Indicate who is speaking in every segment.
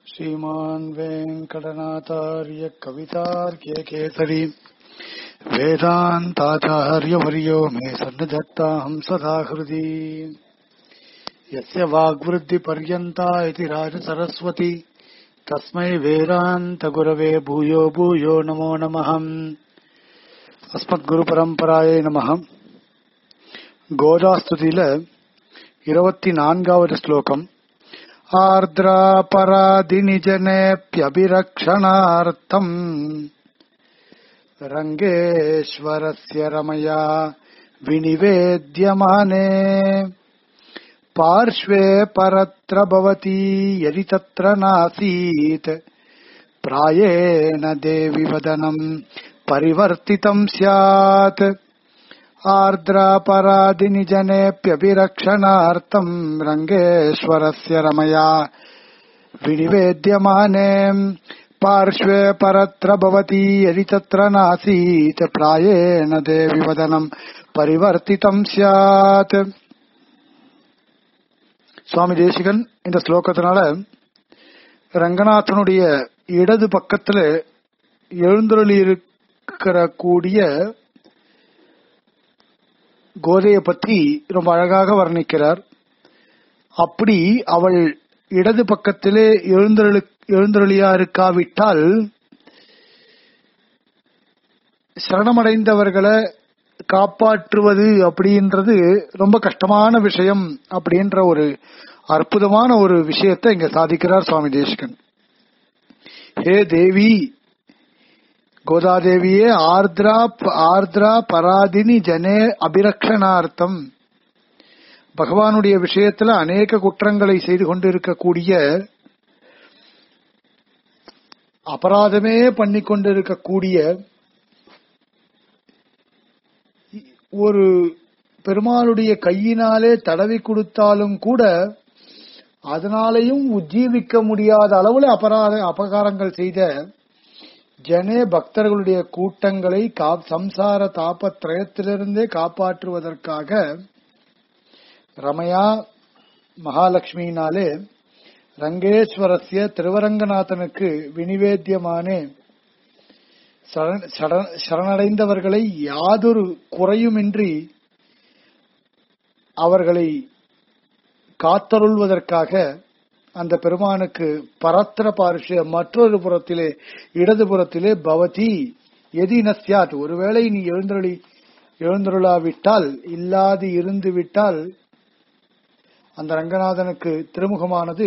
Speaker 1: श्रीमान् वेङ्कटनाथार्य कवितार्क्यकेसरी वेदान्ताचार्यवर्यो मे सन्निधत्ताहं सदा हृदि यस्य वाग्वृद्धिपर्यन्ता इति राजसरस्वती तस्मै वेदान्तगुरवे भूयो भूयो नमो नमः அஸ்மத்குருபரம்பராயே நமः கோதாஸ்துதியில இருபத்தி நான்காவது ஸ்லோகம் आर्द्रापराधिनिजनेऽप्यभिरक्षणार्थम् रङ्गेश्वरस्य रमया विनिवेद्यमाने पार्श्वे परत्र भवती यदि तत्र नासीत् प्रायेण देवि वदनम् परिवर्तितम् स्यात् आर्द्रापराधिनिजनेऽप्यभिरक्षणार्थम् रङ्गेश्वरस्य रमया विनिवेद्यमाने पार्श्वे परत्र भवती यदि तत्र नासीत् प्रायेण देवि वदनम् परिवर्तितम् स्यात् சுவாமி தேசிகன் இந்த ஸ்லோகத்தினால ரங்கநாதனுடைய இடது பக்கத்துல எழுந்தருளி இருக்கிற கூடிய கோதையை பற்றி ரொம்ப அழகாக வர்ணிக்கிறார் அப்படி அவள் இடது பக்கத்திலே எழுந்தருளு எழுந்தருளியா இருக்காவிட்டால் சரணமடைந்தவர்களை காப்பாற்றுவது அப்படின்றது ரொம்ப கஷ்டமான விஷயம் அப்படின்ற ஒரு அற்புதமான ஒரு விஷயத்தை இங்க சாதிக்கிறார் சுவாமி தேசிகன் ஹே தேவி கோதாதேவியே ஆர்திரா ஆர்திரா பராதினி ஜனே அபிரக்ஷனார்த்தம் பகவானுடைய விஷயத்துல அநேக குற்றங்களை செய்து கொண்டிருக்கக்கூடிய அபராதமே பண்ணி கொண்டிருக்கக்கூடிய ஒரு பெருமாளுடைய கையினாலே தடவி கொடுத்தாலும் கூட அதனாலையும் உஜ்ஜீவிக்க முடியாத அளவுல அபராத அபகாரங்கள் செய்த ஜனே பக்தர்களுடைய கூட்டங்களை சம்சார தாபத்திரயத்திலிருந்தே காப்பாற்றுவதற்காக ரமயா மகாலட்சுமியினாலே ரங்கேஸ்வரஸ்ய திருவரங்கநாதனுக்கு வினிவேத்தியமானே சரணடைந்தவர்களை யாதொரு குறையுமின்றி அவர்களை காத்தருள்வதற்காக அந்த பெருமானுக்கு பரத்திர பார்ஷ மற்றொரு புறத்திலே இடது புறத்திலே பவதி எதி நஸ்யாத் ஒருவேளை நீ எழுந்தருளி எழுந்தருளாவிட்டால் இல்லாது இருந்து விட்டால் அந்த ரங்கநாதனுக்கு திருமுகமானது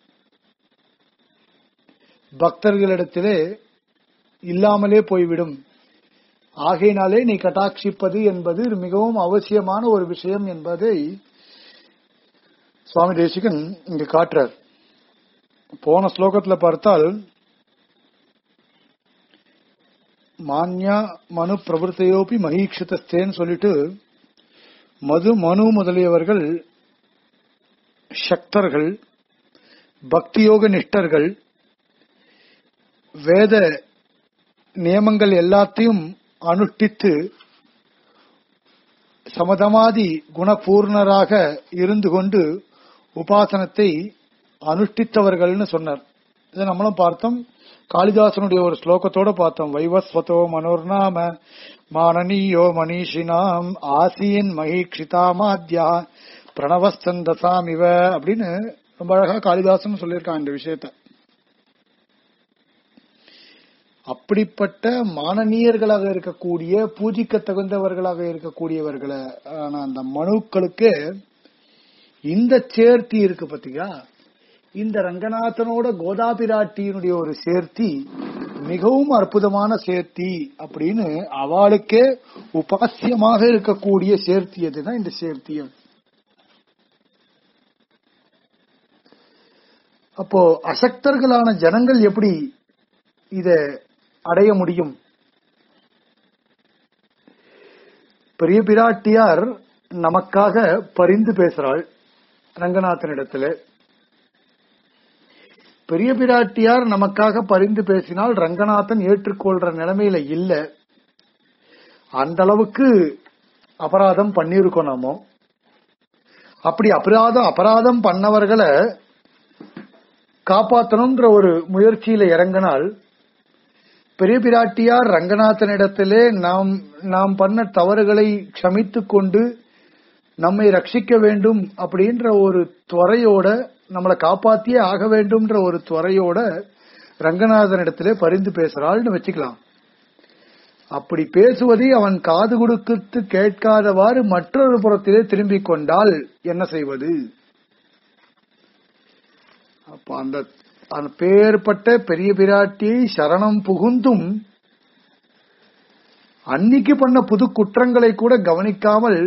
Speaker 1: பக்தர்களிடத்திலே இல்லாமலே போய்விடும் ஆகையினாலே நீ கட்டாட்சிப்பது என்பது மிகவும் அவசியமான ஒரு விஷயம் என்பதை சுவாமி தேசிகன் இங்கு காட்டுறார் போன ஸ்லோகத்துல பார்த்தால் மான்யா மனு பிரபுத்தையோப்பி மகீட்சிதஸ்தேன்னு சொல்லிட்டு மது மனு முதலியவர்கள் சக்தர்கள் பக்தியோக நிஷ்டர்கள் வேத நியமங்கள் எல்லாத்தையும் அனுஷ்டித்து சமதமாதி குணபூர்ணராக இருந்து கொண்டு உபாசனத்தை அனுஷ்டித்தவர்கள்னு சொன்னார் இதை நம்மளும் பார்த்தோம் காளிதாசனுடைய ஒரு ஸ்லோகத்தோட பார்த்தோம் வைவஸ்வதோ மனோர்நாம மானனீயோ மனிஷினாம் ஆசீன் மகிக்ஷிதாமாத்யா பிரணவஸ்தந்தசாம் இவ அப்படின்னு ரொம்ப அழகா காளிதாசன் சொல்லியிருக்கான் இந்த விஷயத்த அப்படிப்பட்ட மானனீயர்களாக இருக்கக்கூடிய பூஜிக்க தகுந்தவர்களாக இருக்கக்கூடியவர்களை அந்த மனுக்களுக்கு இந்த சேர்த்தி இருக்கு பாத்தீங்களா இந்த ரங்கநாதனோட கோதாபிராட்டியினுடைய ஒரு சேர்த்தி மிகவும் அற்புதமான சேர்த்தி அப்படின்னு அவளுக்கே உபாசியமாக இருக்கக்கூடிய சேர்த்தி எதுதான் இந்த சேர்த்தி அப்போ அசக்தர்களான ஜனங்கள் எப்படி இத அடைய முடியும் பெரிய பிராட்டியார் நமக்காக பரிந்து பேசுறாள் ரங்கநாதனிடத்துல பெரிய பிராட்டியார் நமக்காக பரிந்து பேசினால் ரங்கநாதன் ஏற்றுக்கொள்ற நிலைமையில இல்ல அந்த அளவுக்கு அபராதம் பண்ணிருக்கோம் நாமோ அப்படி அபராதம் அபராதம் பண்ணவர்களை காப்பாத்தணும்ன்ற ஒரு முயற்சியில இறங்கினால் பெரிய பிராட்டியார் ரங்கநாதனிடத்திலே நாம் நாம் பண்ண தவறுகளை க்ஷமித்துக் கொண்டு நம்மை ரட்சிக்க வேண்டும் அப்படின்ற ஒரு துறையோட நம்மளை காப்பாத்தியே ஆக வேண்டும்ன்ற ஒரு துறையோட ரங்கநாதனிடத்திலே பரிந்து பேசுறாள்னு வச்சுக்கலாம் அப்படி பேசுவதை அவன் காது கொடுத்து கேட்காதவாறு மற்றொரு புறத்திலே திரும்பிக் கொண்டால் என்ன செய்வது அப்ப அந்த அந்த பேர்பட்ட பெரிய பிராட்டியை சரணம் புகுந்தும் அன்னிக்கு பண்ண புது குற்றங்களை கூட கவனிக்காமல்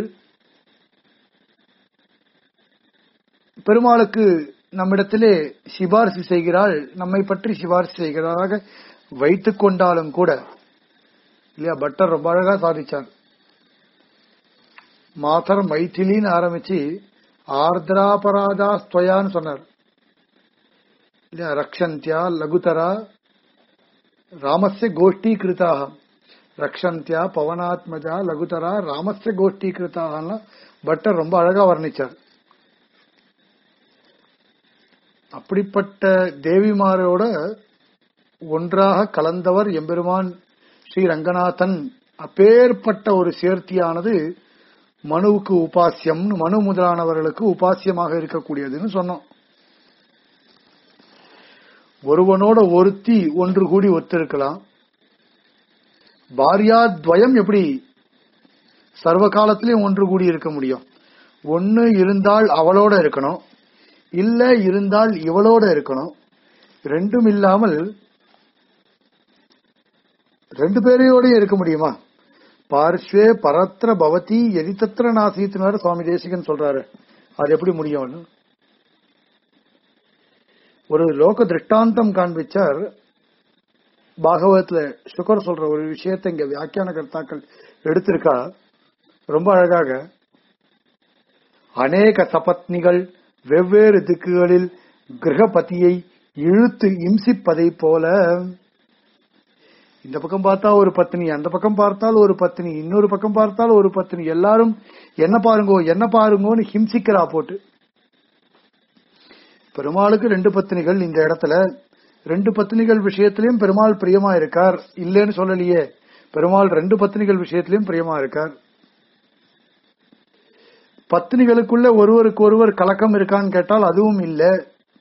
Speaker 1: பெருமாளுக்கு நம்மிடத்திலே சிபாரிசு செய்கிறாள் நம்மை பற்றி சிபாரிசு செய்கிறதாக வைத்துக் கொண்டாலும் கூட இல்லையா பட்டர் ரொம்ப அழகா சாதிச்சார் மாதர் மைथिலின்னு ஆரம்பிச்சு ஆர்திராபராதா ஸ்துவயான்னு சொன்னார் இல்லையா ரக்ஷந்தியா லகுதரா ராமஸ்ய கோஷ்டீகிருதாக ரக்ஷந்தியா பவனாத்மஜா லகுதரா ராமஸ்ய கோஷ்டீகிருதாக பட்டர் ரொம்ப அழகா வர்ணிச்சார் அப்படிப்பட்ட தேவிமாரோட ஒன்றாக கலந்தவர் எம்பெருமான் ஸ்ரீ ரங்கநாதன் அப்பேற்பட்ட ஒரு சேர்த்தியானது மனுவுக்கு உபாசியம் மனு முதலானவர்களுக்கு உபாசியமாக இருக்கக்கூடியதுன்னு சொன்னோம் ஒருவனோட ஒருத்தி ஒன்று கூடி ஒத்திருக்கலாம் பாரியாத்வயம் எப்படி சர்வ காலத்திலையும் ஒன்று கூடி இருக்க முடியும் ஒன்னு இருந்தால் அவளோட இருக்கணும் இல்ல இருந்தால் இவளோட இருக்கணும் ரெண்டும் இல்லாமல் ரெண்டு பேரையோடய இருக்க முடியுமா பார்ஸ்வே பரத்ர பவதி எரித்தத்திர நாசீத்துனாரு சுவாமி தேசிகன் சொல்றாரு அது எப்படி முடியும் ஒரு லோக திருஷ்டாந்தம் காண்பிச்சார் பாகவதத்துல சுகர் சொல்ற ஒரு விஷயத்தை இங்க வியாக்கியான கர்த்தாக்கள் எடுத்திருக்கா ரொம்ப அழகாக அநேக சபத்னிகள் வெவ்வேறு திக்குகளில் கிரகபதியை இழுத்து இம்சிப்பதை போல இந்த பக்கம் பார்த்தா ஒரு பத்தினி அந்த பக்கம் பார்த்தால் ஒரு பத்தினி இன்னொரு பக்கம் பார்த்தால் ஒரு பத்தினி எல்லாரும் என்ன பாருங்கோ என்ன பாருங்கோன்னு ஹிம்சிக்கிறா போட்டு பெருமாளுக்கு ரெண்டு பத்தினிகள் இந்த இடத்துல ரெண்டு பத்தினிகள் விஷயத்திலையும் பெருமாள் பிரியமா இருக்கார் இல்லைன்னு சொல்லலையே பெருமாள் ரெண்டு பத்தினிகள் விஷயத்திலையும் பிரியமா இருக்கார் பத்தினிகளுக்குள்ள ஒருவருக்கு ஒருவர் கலக்கம் இருக்கான்னு கேட்டால் அதுவும் இல்லை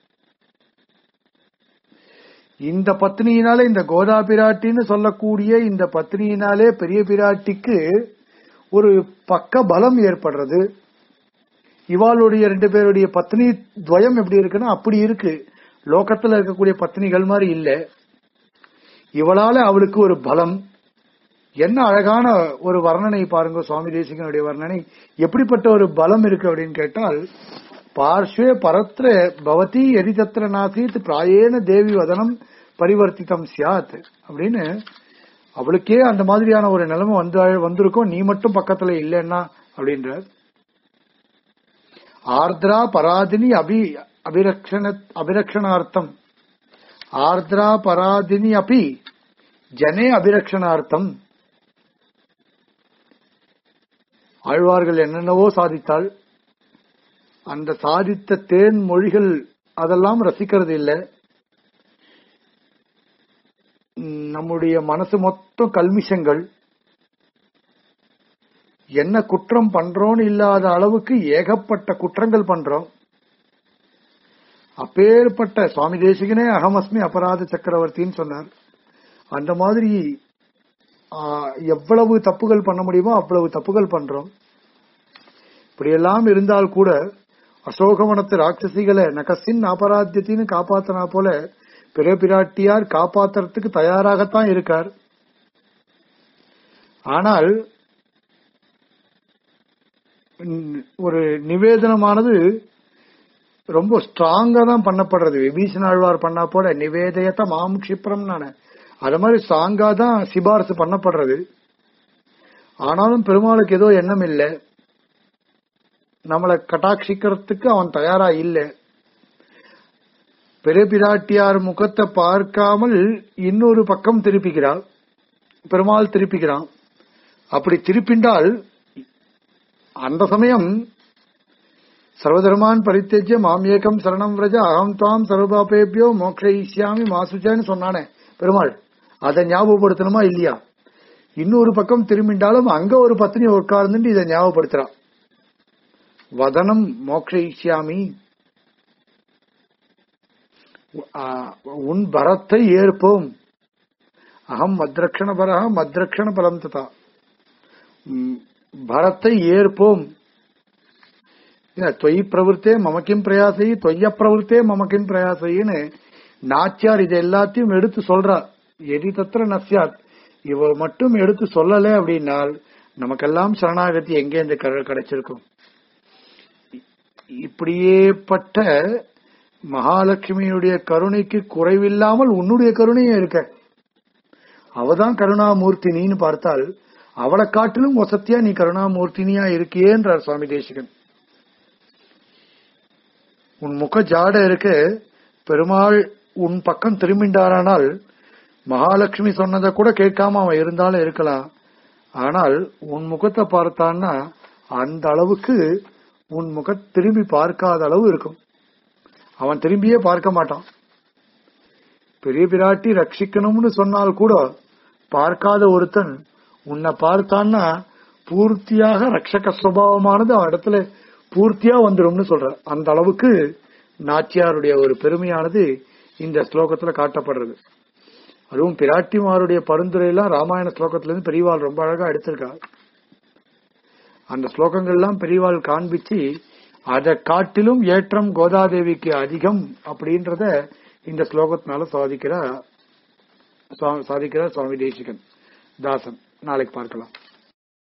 Speaker 1: இந்த பத்னியினாலே இந்த கோதா பிராட்டின்னு சொல்லக்கூடிய இந்த பத்னியினாலே பெரிய பிராட்டிக்கு ஒரு பக்க பலம் ஏற்படுறது இவாளுடைய ரெண்டு பேருடைய பத்னி துவயம் எப்படி இருக்குன்னா அப்படி இருக்கு லோகத்துல இருக்கக்கூடிய பத்னிகள் மாதிரி இல்ல இவளால அவளுக்கு ஒரு பலம் என்ன அழகான ஒரு வர்ணனை பாருங்க சுவாமி தேசிகனுடைய வர்ணனை எப்படிப்பட்ட ஒரு பலம் இருக்கு அப்படின்னு கேட்டால் பார்ஸ்வே பரத்ர பவதி எரிதத்திர நாசீத் பிராயேன தேவி வதனம் பரிவர்த்திதம் சியாத் அப்படின்னு அவளுக்கே அந்த மாதிரியான ஒரு நிலைமை வந்து வந்திருக்கும் நீ மட்டும் பக்கத்துல இல்லைன்னா அப்படின்ற ஆர்திரா பராதினி அபி அபிரக்ஷண அபிரக்ஷணார்த்தம் ஆர்திரா பராதினி அப்பி ஜனே அபிரக்ஷணார்த்தம் ஆழ்வார்கள் என்னென்னவோ சாதித்தாள் அந்த சாதித்த தேன் மொழிகள் அதெல்லாம் ரசிக்கிறது இல்லை நம்முடைய மனசு மொத்தம் கல்மிஷங்கள் என்ன குற்றம் பண்றோம்னு இல்லாத அளவுக்கு ஏகப்பட்ட குற்றங்கள் பண்றோம் அப்பேற்பட்ட சுவாமி தேசிகனே அகமஸ்மி அபராத சக்கரவர்த்தின்னு சொன்னார் அந்த மாதிரி எவ்வளவு தப்புகள் பண்ண முடியுமோ அவ்வளவு தப்புகள் பண்றோம் இப்படியெல்லாம் இருந்தால் கூட அசோகவனத்து ராட்சசிகளை நகசின் அபராத்தியத்தின்னு காப்பாத்தினா போல பிற பிராட்டியார் காப்பாத்துறதுக்கு தயாராகத்தான் இருக்கார் ஆனால் ஒரு நிவேதனமானது ரொம்ப ஸ்ட்ராங்கா தான் பண்ணப்படுறது விபீஷன் ஆழ்வார் பண்ணா போல நிவேதயத்த மாம் கஷிப்ரம் நானே அது மாதிரி ஸ்ட்ராங்கா தான் சிபாரிசு பண்ணப்படுறது ஆனாலும் பெருமாளுக்கு ஏதோ எண்ணம் இல்லை நம்மளை கட்டாட்சிக்கிறதுக்கு அவன் தயாரா இல்லை பெரிய பிராட்டியார் முகத்தை பார்க்காமல் இன்னொரு பக்கம் திருப்பிக்கிறாள் பெருமாள் திருப்பிக்கிறான் அப்படி திருப்பிண்டால் அந்த சமயம் சர்வதர்மான் பரித்தேஜ்ய மாம் ஏகம் சரணம் விரஜ அகம் தாம் சர்வபாபேபியோ மோக்ஷயிஷ்யாமி மாசுச்சேன்னு சொன்னானே பெருமாள் அதை ஞாபகப்படுத்தணுமா இல்லையா இன்னொரு பக்கம் திரும்பிண்டாலும் அங்க ஒரு பத்னி உட்கார்ந்துட்டு இதை ஞாபகப்படுத்துறா வதனம் மோக்ஷயிஷ்யாமி ஆ, உன் பரத்தை ஏற்போம் அகம் மத்ரக்ஷண பரஹ மத்ரக்ஷண பலம் ததா ம், பரத்தை ஏற்போம் இல்ல, தொய் பிரவருத்தே மமக்கிம் பிரயாசை தொய்ய பிரவருத்தே மமக்கிம் பிரயாசைன்னு நாச்சியார் இது எல்லாத்தையும் எடுத்து சொல்றார் எதி தத்திர நசியாத் இவ மட்டும் எடுத்து சொல்லல அப்படின்னால் நமக்கெல்லாம் சரணாகதி எங்கே இந்த கிடைச்சிருக்கும் இப்படியேப்பட்ட மகாலட்சுமியுடைய கருணைக்கு குறைவில்லாமல் உன்னுடைய கருணையும் இருக்க அவதான் கருணாமூர்த்தினின்னு பார்த்தால் அவளை காட்டிலும் வசத்தியா நீ கருணாமூர்த்தினியா இருக்கியேன்றார் சுவாமி தேசிகன் உன் முக ஜாட இருக்க பெருமாள் உன் பக்கம் திரும்பிண்டாரானால் மகாலட்சுமி சொன்னதை கூட கேட்காம அவன் இருந்தாலும் இருக்கலாம் ஆனால் உன் முகத்தை பார்த்தான்னா அந்த அளவுக்கு உன் முக திரும்பி பார்க்காத அளவு இருக்கும் அவன் திரும்பியே பார்க்க மாட்டான் பெரிய பிராட்டி ரட்சிக்கணும்னு சொன்னால் கூட பார்க்காத ஒருத்தன் உன்னை பார்த்தான்னா பூர்த்தியாக ரட்சக சுபாவமானது அவன் இடத்துல பூர்த்தியா வந்துரும்னு சொல்ற அந்த அளவுக்கு நாச்சியாருடைய ஒரு பெருமையானது இந்த ஸ்லோகத்துல காட்டப்படுறது அதுவும் பிராட்டிமாருடைய பரிந்துரையெல்லாம் ராமாயண ஸ்லோகத்துல இருந்து பெரியவாள் ரொம்ப அழகா எடுத்திருக்கா அந்த ஸ்லோகங்கள்லாம் பெரியவாள் காண்பிச்சு அதை காட்டிலும் ஏற்றம் கோதாதேவிக்கு அதிகம் அப்படின்றத இந்த ஸ்லோகத்தினால சாதிக்கிற சுவா- சாதிக்கிறார் சுவாமி தேசிகன் தாசன் நாளைக்கு பார்க்கலாம்